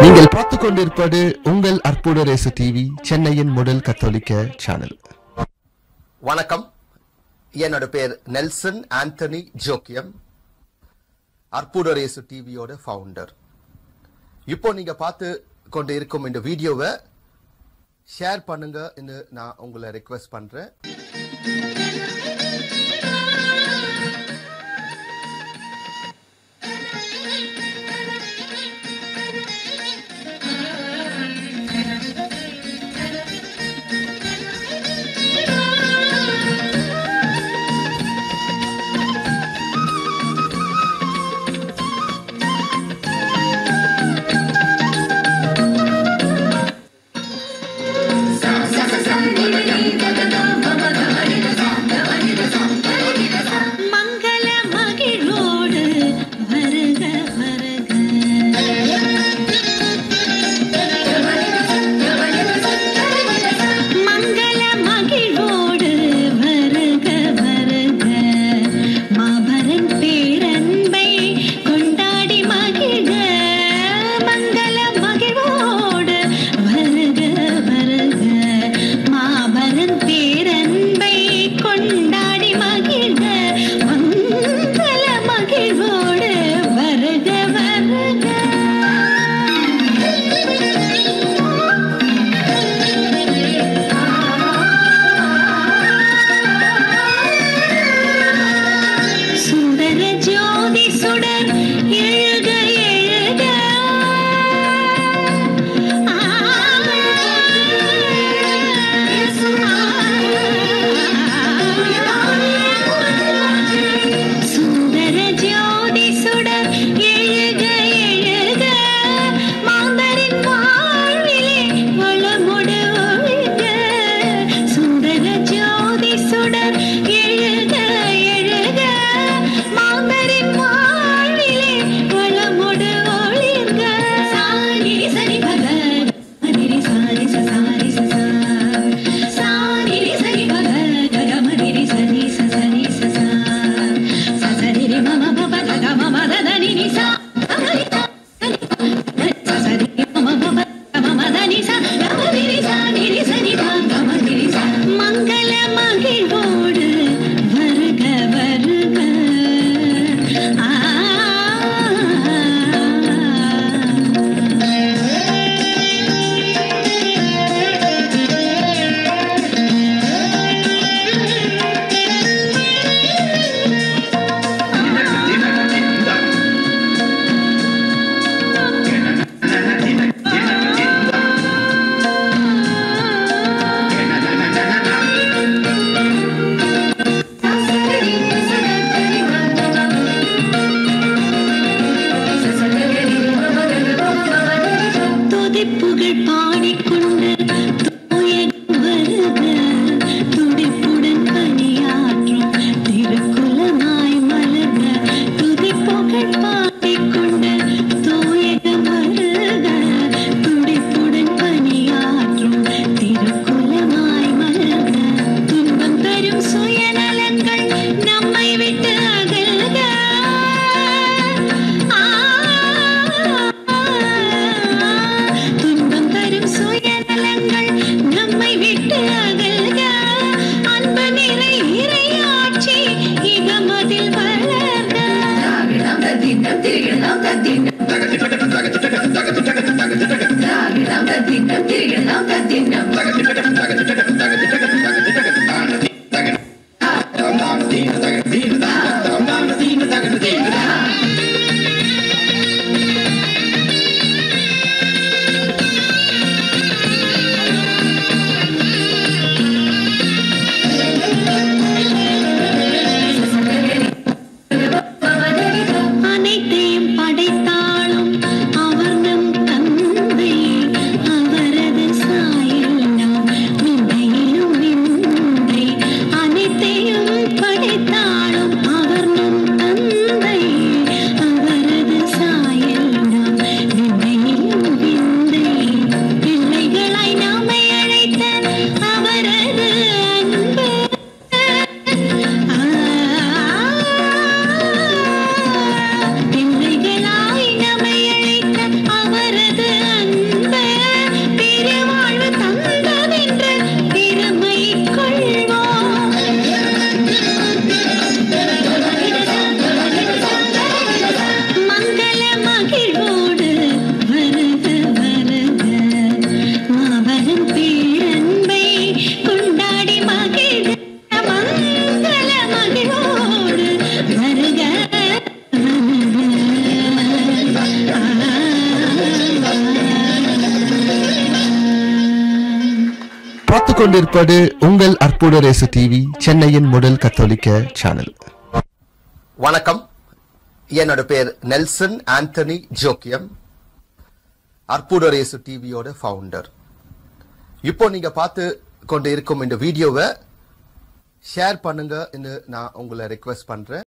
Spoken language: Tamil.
நீங்கள் பார்த்துக் கொண்டிருப்பது உங்கள் அற்புத ரேசு டிவி சென்னையின் முதல் கத்தோலிக்க சேனல் வணக்கம் என்னோட பேர் நெல்சன் ஆண்டனி ஜோக்கியம் அற்புதரேசு டிவியோட ஃபவுண்டர் இப்போ நீங்க பார்த்து கொண்டு இருக்கும் இந்த வீடியோவை ஷேர் பண்ணுங்க நான் உங்களை ரெக்வெஸ்ட் பண்றேன் மங்கள மகிழோடு வருக வருக மங்கள மகிழோடு வருக வருக மாபரன் பேரன்பை கொண்டாடி மகிழ மங்கள மகிழோடு வருக வருக மாபரன் பேரன்பை கொண்டாடி மகிழ மங்கள மகிழோடு வருக வருக சுடர ஜோதி சுடர் எழுக எழுக சுந்தர ஜோதி சுடர் எழுக எழுக மாந்தரின் வாழ்விலே வளமுடு ஒழுக சுந்தர ஜோதி சுடர் எழுக எழுக மாந்தரின் வாழ்விலே வளமுடு ஒழுக சாரி சரி பக மதிரி சாரி ச சாரி ச சா சாரி சரி பக கக மதிரி சரி ச சரி ச சா ச சரி ரி மம பப கக மம தத நி நி சா அமரி சா ச சரி ரி மம பப கக மம த நி சா கம திரி சா நி ரி ச நி பா கம திரி சா மங்கள மகிழ்வோடு வருக வருக ஆ துதிப்புகள் பாடிக்கொண்டு தூயகம் வருக துடிப்புடன் பணியாற்றும் திருக்குலமாய் மலர்க துதிப்புகள் பாடிக்கொண்டு தூயகம் வருக துடிப்புடன் பணியாற்றும் திருக்குலமாய் மலர்க துன்பம் தரும் சுயநலங்கள் நம்மை விட்டு அகல்க துன்பம் தரும் சுய பார்த்து கொண்டிருப்பது உங்கள் அற்புத ரேசு டிவி சென்னையின் முதல் கத்தோலிக்க சேனல் வணக்கம் என்னோட பேர் நெல்சன் ஆண்டனி ஜோக்கியம் அற்புதரேசு டிவியோட ஃபவுண்டர் இப்போ நீங்க பார்த்து கொண்டு இருக்கும் இந்த வீடியோவை ஷேர் பண்ணுங்க நான் உங்களை ரெக்வெஸ்ட் பண்றேன்